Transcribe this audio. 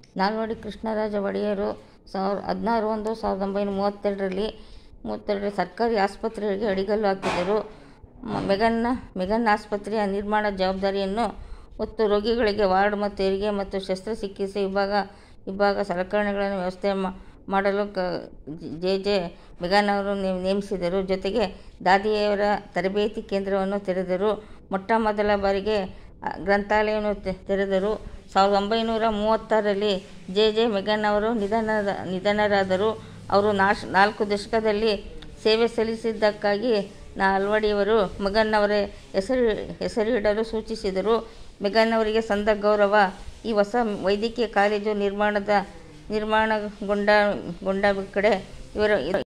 ನಾಲ್ವಡಿ ಕೃಷ್ಣರಾಜ ಒಡೆಯರು ಸಾವಿರ ಹದಿನಾರು ಒಂದು ಸಾವಿರದ ಒಂಬೈನೂರ ಮೂವತ್ತೆರಡರಲ್ಲಿ ಮೂವತ್ತೆರಡರಲ್ಲಿ ಸರ್ಕಾರಿ ಆಸ್ಪತ್ರೆಗೆ ಅಡಿಗಲ್ಲು ಹಾಕಿದರು ಮೆಗನ್ನ ಮೆಗನ್ ಆಸ್ಪತ್ರೆಯ ನಿರ್ಮಾಣ ಜವಾಬ್ದಾರಿಯನ್ನು ಹೊತ್ತು ರೋಗಿಗಳಿಗೆ ವಾರ್ಡ್ ಮತ್ತು ಹೆರಿಗೆ ಮತ್ತು ಶಸ್ತ್ರಚಿಕಿತ್ಸೆ ವಿಭಾಗ ವಿಭಾಗ ಸಲಕರಣೆಗಳನ್ನು ವ್ಯವಸ್ಥೆ ಮಾಡಲು ಕ ಜೆ ಜೆ ಮೆಗನ್ ಅವರು ನೇಮಿಸಿದರು ಜೊತೆಗೆ ದಾದಿಯರ ತರಬೇತಿ ಕೇಂದ್ರವನ್ನು ತೆರೆದರು ಮೊಟ್ಟ ಮೊದಲ ಬಾರಿಗೆ ಗ್ರಂಥಾಲಯವನ್ನು ತೆರೆದರು ಸಾವಿರದ ಒಂಬೈನೂರ ಮೂವತ್ತಾರರಲ್ಲಿ ಜೆ ಜೆ ಮೆಗನ್ ಅವರು ನಿಧನದ ನಿಧನರಾದರು ಅವರು ನಾಶ್ ನಾಲ್ಕು ದಶಕದಲ್ಲಿ ಸೇವೆ ಸಲ್ಲಿಸಿದ್ದಕ್ಕಾಗಿ ನಾಲ್ವಡಿಯವರು ಮೆಗನ್ ಅವರ ಹೆಸರು ಹೆಸರಿಡಲು ಸೂಚಿಸಿದರು ಮೆಗನ್ ಅವರಿಗೆ ಸಂದ ಗೌರವ ಈ ಹೊಸ ವೈದ್ಯಕೀಯ ಕಾಲೇಜು ನಿರ್ಮಾಣದ ನಿರ್ಮಾಣಗೊಂಡ ಗೊಂಡ ಕಡೆ ಇವರ